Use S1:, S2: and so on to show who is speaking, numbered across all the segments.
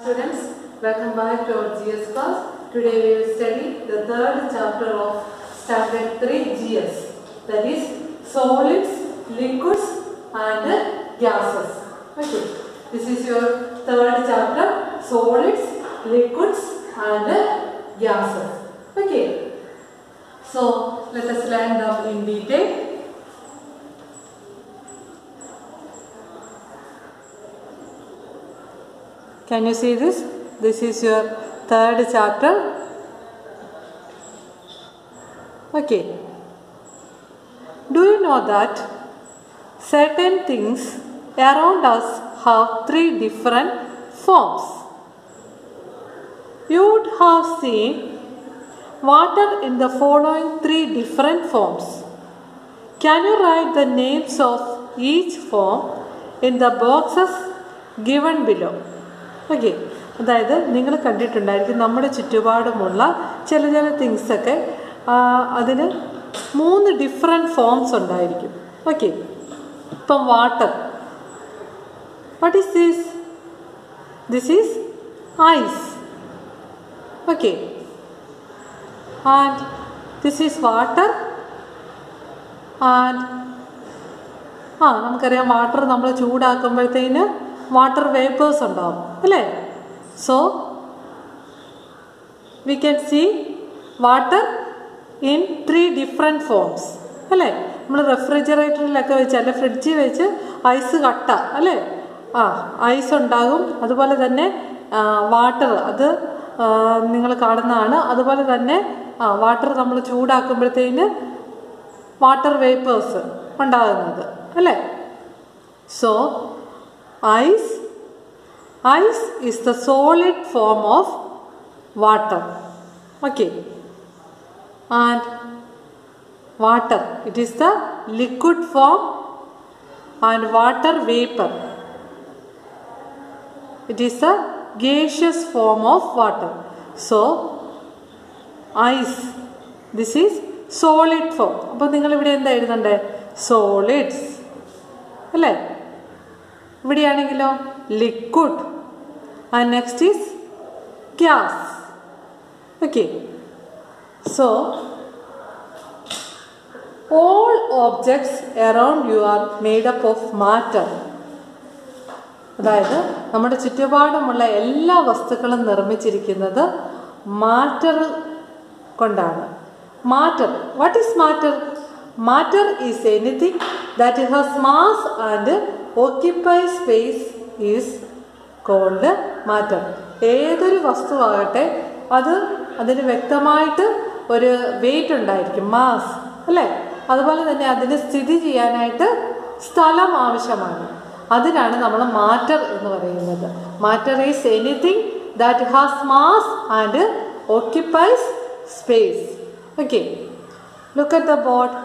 S1: Students, welcome back to our GS class. Today we will study the third chapter of Standard 3 GS. That is solids, liquids and gases. Okay. This is your third chapter, solids, liquids and gases. Okay. So let us learn them in detail. Can you see this? This is your third chapter. Okay. Do you know that certain things around us have three different forms? You would have seen water in the following three different forms. Can you write the names of each form in the boxes given below? Okay അതായത് നിങ്ങൾ കണ്ടിട്ടുണ്ടായിരിക്കും നമ്മുടെ ചുറ്റുപാടുമുള്ള ചില ചില തിങ്സൊക്കെ അതിന് മൂന്ന് different forms ഉണ്ടായിരിക്കും ഓക്കെ ഇപ്പം water what is this this is ice okay and this is water and ah നമുക്കറിയാം വാട്ടർ നമ്മൾ ചൂടാക്കുമ്പോഴത്തേന് വാട്ടർ വേപ്പേഴ്സ് ഉണ്ടാവും അല്ലേ so we can see water in three different forms അല്ലേ നമ്മൾ റെഫ്രിജറേറ്ററിലൊക്കെ വെച്ച് അല്ലെ ഫ്രിഡ്ജിൽ വെച്ച് ഐസ് കട്ട അല്ലേ ആ ഐസ് ഉണ്ടാകും അതുപോലെ തന്നെ വാട്ടർ അത് നിങ്ങൾ കാണുന്നതാണ് അതുപോലെ തന്നെ ആ വാട്ടർ നമ്മൾ ചൂടാക്കുമ്പോഴത്തേന് വാട്ടർ വേപ്പേഴ്സ് ഉണ്ടാകുന്നത് അല്ലേ so ice ice is the solid form of water okay and water it is the liquid form and water vapor it is the gaseous form of water so ice this is solid form അപ്പോൾ നിങ്ങൾ ഇവിടെ എന്താ എഴുതണ്ടേ solids അല്ലേ ഇവിടെയാണെങ്കിലോ liquid and next is gas okay so all objects around you are made up of matter അതായത് നമ്മുടെ ചുറ്റുപാടുമുള്ള എല്ലാ വസ്തുക്കളും നിർമ്മിച്ചിരിക്കുന്നത് മാറ്റർ കൊണ്ടാണ് matter what is matter matter is anything that has mass and occupy space is called matter ഏതൊരു വസ്തുവാകട്ടെ അത് അതിന് വ്യക്തമായിട്ട് ഒരു വെയിറ്റ് ഉണ്ടായിരിക്കും മാസ് അല്ലേ അതുപോലെ തന്നെ അതിന് സ്ഥിതി ചെയ്യാനായിട്ട് സ്ഥലം ആവശ്യമാണ് അതിനാണ് നമ്മൾ മാറ്റർ എന്ന് പറയുന്നത് matter is anything that has mass and occupies space okay look at the board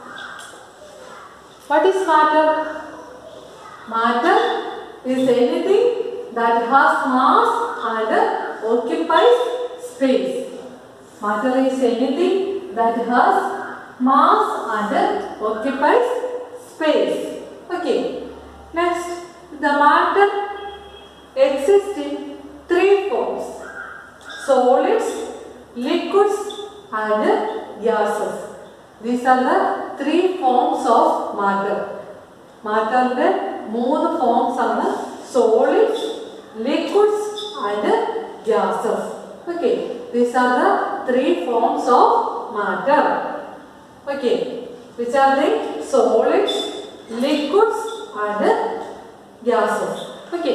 S1: what is matter Matter is anything that has mass and occupies space. Matter is anything that has mass and occupies space. Okay. Next, the matter exists in three forms. Solids, liquids and gases. These are the three forms of matter. മാറ്ററിന്റെ മൂന്ന് forms ആണ് solids liquids and gases okay these are the three forms of matter okay which are the solids liquids and gases okay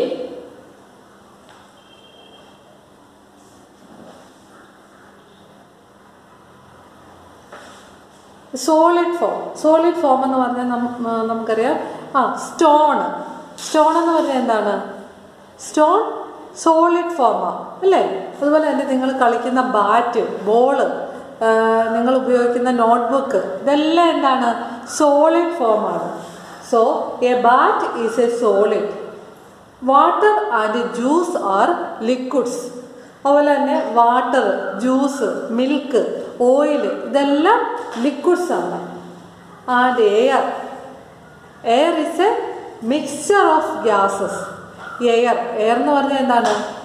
S1: solid form solid form എന്ന് പറഞ്ഞാൽ നമുക്കറിയാം ആ stone stone എന്ന് പറഞ്ഞാൽ എന്താണ് സ്റ്റോൺ സോളിഡ് ഫോമാണ് അല്ലേ അതുപോലെ തന്നെ നിങ്ങൾ കളിക്കുന്ന ബാറ്റ് ബോള് നിങ്ങൾ ഉപയോഗിക്കുന്ന നോട്ട്ബുക്ക് ഇതെല്ലാം എന്താണ് സോളിഡ് ഫോമാണ് so a bat is a solid water and juice are liquids അതുപോലെ തന്നെ വാട്ടർ ജ്യൂസ് മിൽക്ക് ഓയിൽ ഇതെല്ലാം ലിക്വിഡ്സ് ആണ് and air air is a mixture of gases air air എന്ന് പറഞ്ഞാൽ എന്താണ്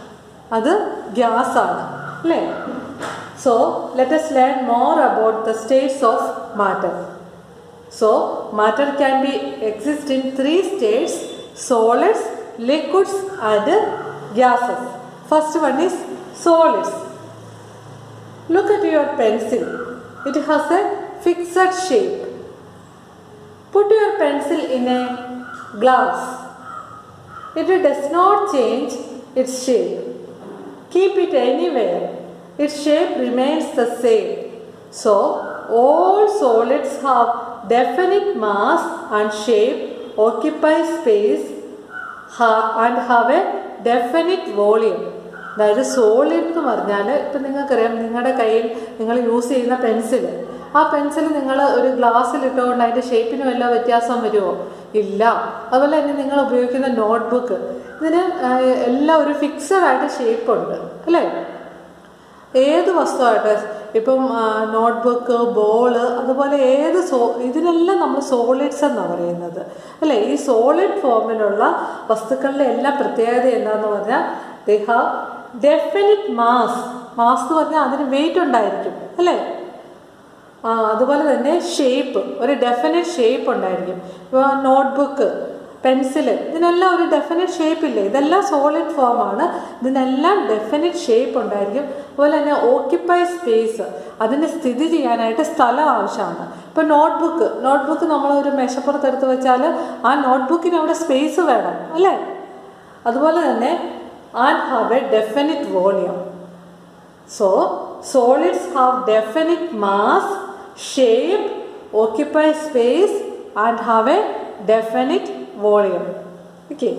S1: അത് ഗ്യാസ് ആണ് അല്ലേ so let us learn more about the states of matter so matter can be exist in three states solids liquids and gases first one is solids Look at your pencil. It has a fixed shape. Put your pencil in a glass. It does not change its shape. Keep it anywhere. Its shape remains the same. So, all solids have definite mass and shape, occupy space, ha- and have a definite volume. അതായത് solid എന്ന് പറഞ്ഞാൽ ഇപ്പം നിങ്ങൾക്കറിയാം നിങ്ങളുടെ കയ്യിൽ നിങ്ങൾ use ചെയ്യുന്ന pencil ആ പെൻസിൽ നിങ്ങൾ ഒരു ഗ്ലാസ്സിൽ ഇട്ടുകൊണ്ട് അതിൻ്റെ ഷേപ്പിന് വല്ല വ്യത്യാസം വരുമോ ഇല്ല അതുപോലെ തന്നെ നിങ്ങൾ ഉപയോഗിക്കുന്ന നോട്ട്ബുക്ക് ഇതിന് ആ, എല്ലാം ഒരു ഫിക്സഡ് ആയിട്ട് ഷേപ്പ് ഉണ്ട് അല്ലേ ഏത് വസ്തുവായിട്ട് ഇപ്പം നോട്ട്ബുക്ക് ബോള് അതുപോലെ ഏത് സോ ഇതിനെല്ലാം നമ്മൾ സോളിഡ്സ് എന്നാണ് പറയുന്നത് അല്ലേ ഈ സോളിഡ് ഫോമിലുള്ള വസ്തുക്കളുടെ എല്ലാം പ്രത്യേകത എന്താന്ന് പറഞ്ഞാൽ they have definite mass mass എന്ന് പറഞ്ഞാൽ അതിന് വെയിറ്റ് ഉണ്ടായിരിക്കും അല്ലേ ആ അതുപോലെ തന്നെ ഷേപ്പ് ഒരു ഡെഫിനറ്റ് ഷേപ്പ് ഉണ്ടായിരിക്കും ഇപ്പോൾ നോട്ട്ബുക്ക് പെൻസില് ഇതിനെല്ലാം ഒരു ഡെഫിനറ്റ് ഷേപ്പ് ഇല്ലേ ഇതെല്ലാം സോളിഡ് ഫോമാണ് ഇതിനെല്ലാം ഡെഫിനറ്റ് ഷേപ്പ് ഉണ്ടായിരിക്കും അതുപോലെ തന്നെ ഓക്യുപ്പൈ സ്പേസ് അതിന് സ്ഥിതി ചെയ്യാനായിട്ട് സ്ഥലം ആവശ്യമാണ് ഇപ്പോൾ നോട്ട്ബുക്ക് നോട്ട്ബുക്ക് നമ്മൾ ഒരു മേശപ്പുറത്ത് എടുത്ത് വെച്ചാൽ ആ നോട്ട്ബുക്കിന് അവിടെ സ്പേസ് വേണം അല്ലേ അതുപോലെ തന്നെ and have a definite volume So, solids have definite mass, shape, occupy space, and have a definite volume. Okay.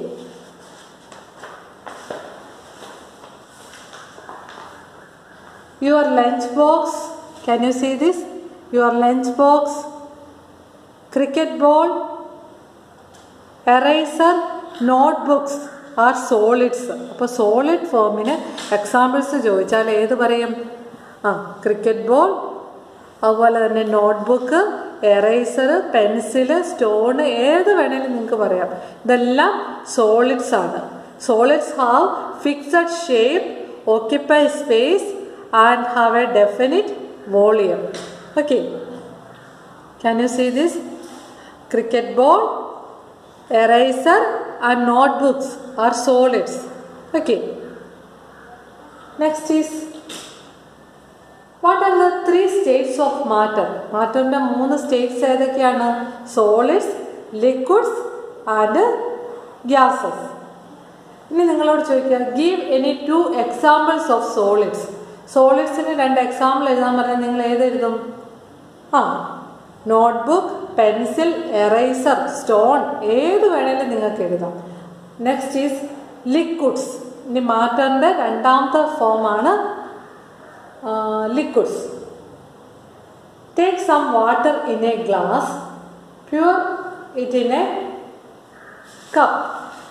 S1: Your lunch box, can you see this? Your lunch box, cricket ball, eraser, notebooks are solids അപ്പോൾ solid ഫോമിന് examples ചോദിച്ചാൽ ഏത് പറയും ആ cricket ball അതുപോലെ തന്നെ notebook eraser pencil stone ഏത് വേണേലും നിങ്ങൾക്ക് പറയാം ഇതെല്ലാം സോളിഡ്സ് ആണ് solids have fixed shape occupy space and have a definite volume okay can you see this cricket ball eraser and notebooks are solids okay next is what are the three states of matter മാറ്ററിൻ്റെ മൂന്ന് states ഏതൊക്കെയാണ് solids liquids and gases ഇനി നിങ്ങളോട് ചോദിക്കുക give any two examples of solids സോളിഡ്സിന് രണ്ട് example എഴുതാൻ പറഞ്ഞാൽ നിങ്ങൾ ഏതെഴുതും ആ നോട്ട്ബുക്ക് പെൻസിൽ എറേസർ സ്റ്റോൺ ഏത് വേണേലും നിങ്ങൾക്ക് എഴുതാം നെക്സ്റ്റ് ഈസ് ലിക്വിഡ്സ് ഇനി മാറ്ററിൻ്റെ രണ്ടാമത്തെ ഫോമാണ് liquids take some water in a glass pour it in a cup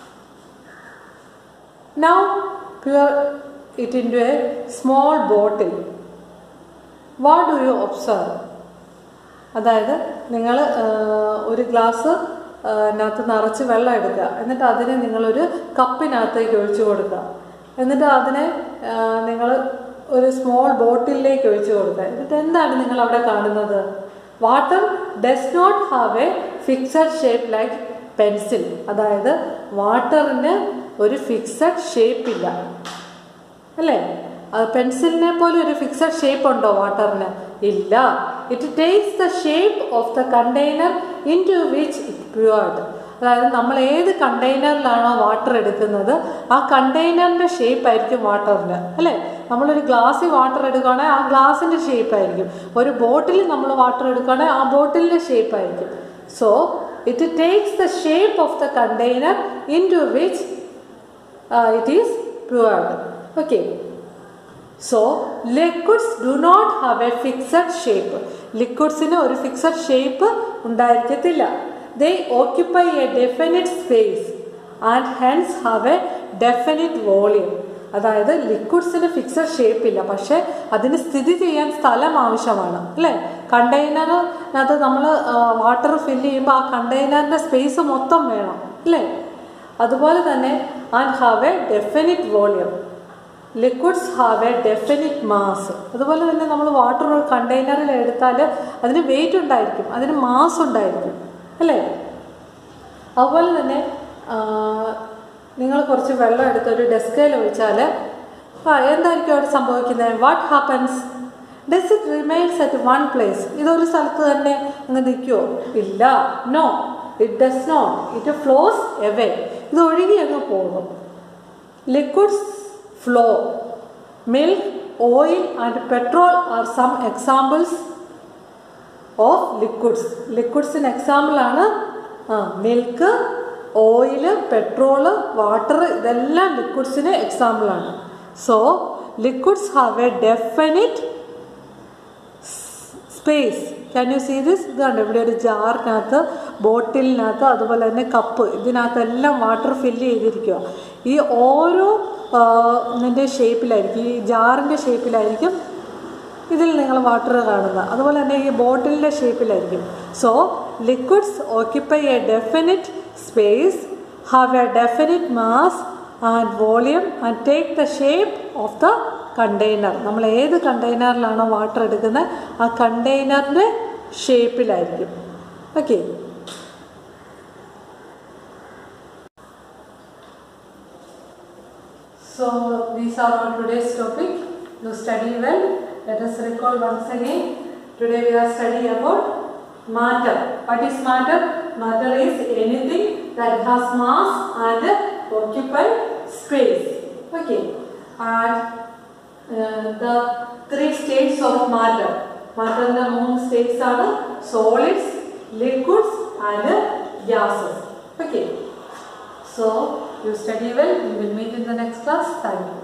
S1: now pour it into a small bottle what do you observe അതായത് നിങ്ങൾ ഒരു ഗ്ലാസ് അതിനകത്ത് നിറച്ച് വെള്ളം എടുക്കുക എന്നിട്ട് അതിനെ നിങ്ങളൊരു കപ്പിനകത്തേക്ക് ഒഴിച്ചു കൊടുക്കുക എന്നിട്ട് അതിനെ നിങ്ങൾ ഒരു സ്മോൾ ബോട്ടിലേക്ക് ഒഴിച്ചു കൊടുക്കുക എന്നിട്ട് എന്താണ് നിങ്ങൾ അവിടെ കാണുന്നത് water does not have a fixed shape like pencil അതായത് വാട്ടറിന് ഒരു ഫിക്സഡ് ഷേപ്പ് ഇല്ല അല്ലേ പെൻസിലിനെ പോലെ ഒരു ഫിക്സഡ് ഷേപ്പ് ഉണ്ടോ വാട്ടറിന് ഇല്ല it takes the shape of the container into which it poured അതായത് നമ്മൾ ഏത് കണ്ടെയ്നറിലാണോ വാട്ടർ എടുക്കുന്നത് ആ കണ്ടെയ്നറിൻ്റെ ഷേപ്പ് ആയിരിക്കും വാട്ടറിന് അല്ലേ നമ്മളൊരു ഗ്ലാസ്സിൽ വാട്ടർ എടുക്കുകയാണെങ്കിൽ ആ ഗ്ലാസിൻ്റെ ഷേപ്പ് ആയിരിക്കും ഒരു ബോട്ടിൽ നമ്മൾ വാട്ടർ എടുക്കുകയാണെങ്കിൽ ആ ബോട്ടിലിൻ്റെ ഷേപ്പ് ആയിരിക്കും so it takes the shape of the container into which it is poured okay so liquids do not have a fixed shape ലിക്വിഡ്സിന് ഒരു ഫിക്സഡ് ഷേപ്പ് ഉണ്ടായിരിക്കത്തില്ല they occupy a definite space and hence have a definite volume അതായത് ലിക്വിഡ്സിന് fixed shape ഇല്ല പക്ഷേ അതിന് സ്ഥിതി ചെയ്യാൻ സ്ഥലം ആവശ്യമാണ് അല്ലേ കണ്ടെയ്നറിനകത്ത് നമ്മൾ വാട്ടർ ഫില്ല് ചെയ്യുമ്പോൾ ആ കണ്ടെയ്നറിൻ്റെ സ്പേസ് മൊത്തം വേണം അല്ലേ അതുപോലെ തന്നെ and have a definite volume liquids have a definite mass അതുപോലെ തന്നെ നമ്മൾ വാട്ടർ ഒരു കണ്ടെയ്നറിൽ എടുത്താൽ അതിന് വെയിറ്റ് ഉണ്ടായിരിക്കും അതിന് മാസ് ഉണ്ടായിരിക്കും അല്ലേ അതുപോലെ തന്നെ ആ, നിങ്ങൾ കുറച്ച് വെള്ളം എടുത്ത് ഒരു ഡെസ്കയിൽ ഒഴിച്ചാൽ ആ എന്തായിരിക്കും അവിടെ സംഭവിക്കുന്നത് what happens does it remains at one place ഇതൊരു സ്ഥലത്ത് തന്നെ അങ്ങ് നിൽക്കുമോ ഇല്ല no it does not it flows away ഇത് ഒഴുകി അങ്ങ് പോകും liquids flow milk oil and petrol are some examples of liquids ലിക്വിഡ്സിന് എക്സാമ്പിളാണ് ആ മിൽക്ക് ഓയില് പെട്രോള് വാട്ടർ ഇതെല്ലാം ലിക്വിഡ്സിന് എക്സാമ്പിളാണ് so liquids have a definite space can you see this ഇത് കണ്ടോ ഇവിടെ ഒരു ജാറിനകത്ത് ബോട്ടിലിനകത്ത് അതുപോലെ തന്നെ കപ്പ് ഇതിനകത്തെല്ലാം വാട്ടർ ഫില്ല് ചെയ്തിരിക്കുക ഈ ഓരോ ഇതിൻ്റെ ഷേപ്പിലായിരിക്കും ഈ ജാറിൻ്റെ ഷേപ്പിലായിരിക്കും ഇതിൽ നിങ്ങൾ വാട്ടർ കാണുന്നത് അതുപോലെ തന്നെ ഈ ബോട്ടിലിൻ്റെ ഷേപ്പിലായിരിക്കും so liquids occupy a definite space have a definite mass and volume and take the shape of the container നമ്മൾ ഏത് കണ്ടെയ്നറിലാണോ വാട്ടർ എടുക്കുന്നത് ആ കണ്ടെയ്നറിൻ്റെ ഷേപ്പിലായിരിക്കും okay So these are all today's topic. You study well. Let us recall once again. Today we are studying about matter. What is matter? Matter is anything that has mass and occupy space. Okay. And uh, the three states of matter. Matterന്റെ മൂന്ന് states ആണ് solids, liquids and gases. Okay. So you study well. We will meet in the next class. Thank you.